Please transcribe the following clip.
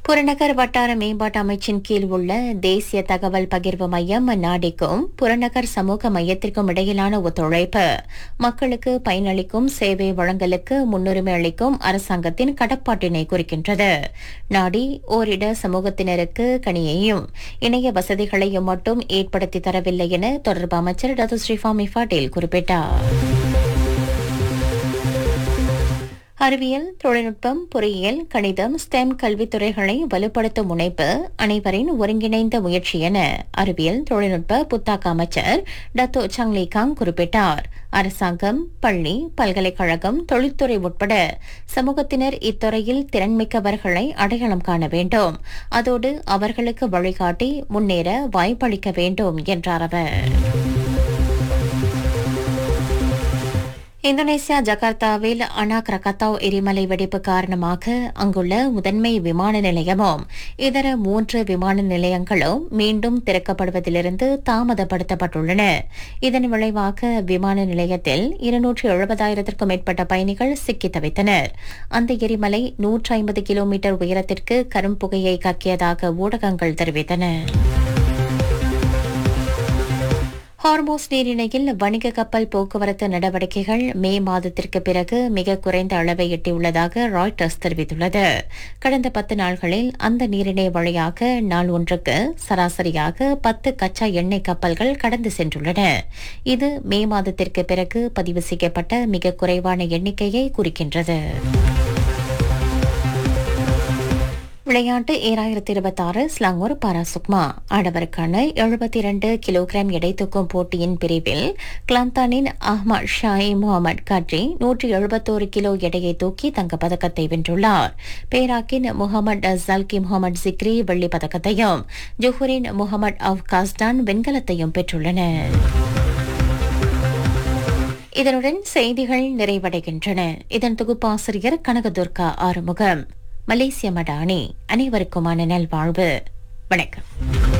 புறநகர் வட்டார மேம்பாட்டு அமைச்சின் கீழ் உள்ள தேசிய தகவல் பகிர்வு மையம் நாடிக்கும் புறநகர் சமூக மையத்திற்கும் இடையிலான ஒத்துழைப்பு மக்களுக்கு பயனளிக்கும் சேவை வழங்கலுக்கு முன்னுரிமை அளிக்கும் அரசாங்கத்தின் கடப்பாட்டினை குறிக்கின்றது நாடி ஓரிட சமூகத்தினருக்கு கணியையும் இணைய வசதிகளையும் மட்டும் ஏற்படுத்தி தரவில்லை என தொடர்பு அமைச்சர் டத்து ஸ்ரீஃபாமி பாட்டீல் குறிப்பிட்டார் அறிவியல் தொழில்நுட்பம் பொறியியல் கணிதம் ஸ்டெம் கல்வித்துறைகளை வலுப்படுத்தும் முனைப்பு அனைவரின் ஒருங்கிணைந்த முயற்சி என அறிவியல் தொழில்நுட்ப புத்தாக்க அமைச்சர் டத்தோ சங்லி காங் குறிப்பிட்டார் அரசாங்கம் பள்ளி பல்கலைக்கழகம் தொழில்துறை உட்பட சமூகத்தினர் இத்துறையில் திறன்மிக்கவர்களை அடையாளம் காண வேண்டும் அதோடு அவர்களுக்கு வழிகாட்டி முன்னேற வாய்ப்பளிக்க வேண்டும் என்றார் அவர் இந்தோனேசியா ஜகார்த்தாவில் அனா கிரகத்தாவ் எரிமலை வெடிப்பு காரணமாக அங்குள்ள முதன்மை விமான நிலையமும் இதர மூன்று விமான நிலையங்களும் மீண்டும் திறக்கப்படுவதிலிருந்து தாமதப்படுத்தப்பட்டுள்ளன இதன் விளைவாக விமான நிலையத்தில் இருநூற்று எழுபதாயிரத்திற்கும் மேற்பட்ட பயணிகள் சிக்கித் தவித்தனர் அந்த எரிமலை நூற்றி ஐம்பது கிலோமீட்டர் உயரத்திற்கு கரும்புகையை கக்கியதாக ஊடகங்கள் தெரிவித்தன ஹார்மோஸ் நீரிணையில் வணிக கப்பல் போக்குவரத்து நடவடிக்கைகள் மே மாதத்திற்கு பிறகு மிக குறைந்த அளவை எட்டியுள்ளதாக ராய்டர்ஸ் தெரிவித்துள்ளது கடந்த பத்து நாள்களில் அந்த நீரிணை வழியாக நாள் ஒன்றுக்கு சராசரியாக பத்து கச்சா எண்ணெய் கப்பல்கள் கடந்து சென்றுள்ளன இது மே மாதத்திற்கு பிறகு பதிவு செய்யப்பட்ட மிக குறைவான எண்ணிக்கையை குறிக்கின்றது விளையாட்டு ஏழாயிரத்தி இருபத்தி ஆறு ஸ்லாங்கூர் பாராசுக்மா ஆடவருக்கான எழுபத்தி இரண்டு கிலோகிராம் எடை தூக்கும் போட்டியின் பிரிவில் கிளாந்தானின் அஹ்மத் ஷாயி முகமது கட்ரி நூற்றி எழுபத்தோரு கிலோ எடையை தூக்கி தங்கப்பதக்கத்தை வென்றுள்ளார் பேராக்கின் முகமது ஜல்கி முகமது சிக்ரி வெள்ளிப் பதக்கத்தையும் ஜுஹுரின் முகமது அவ்காஸ்டான் வெண்கலத்தையும் பெற்றுள்ளனர் இதனுடன் செய்திகள் நிறைவடைகின்றன இதன் தொகுப்பாசிரியர் கனகதுர்கா ஆறுமுகம் மலேசிய மடானி அனைவருக்குமான நல்வாழ்வு வணக்கம்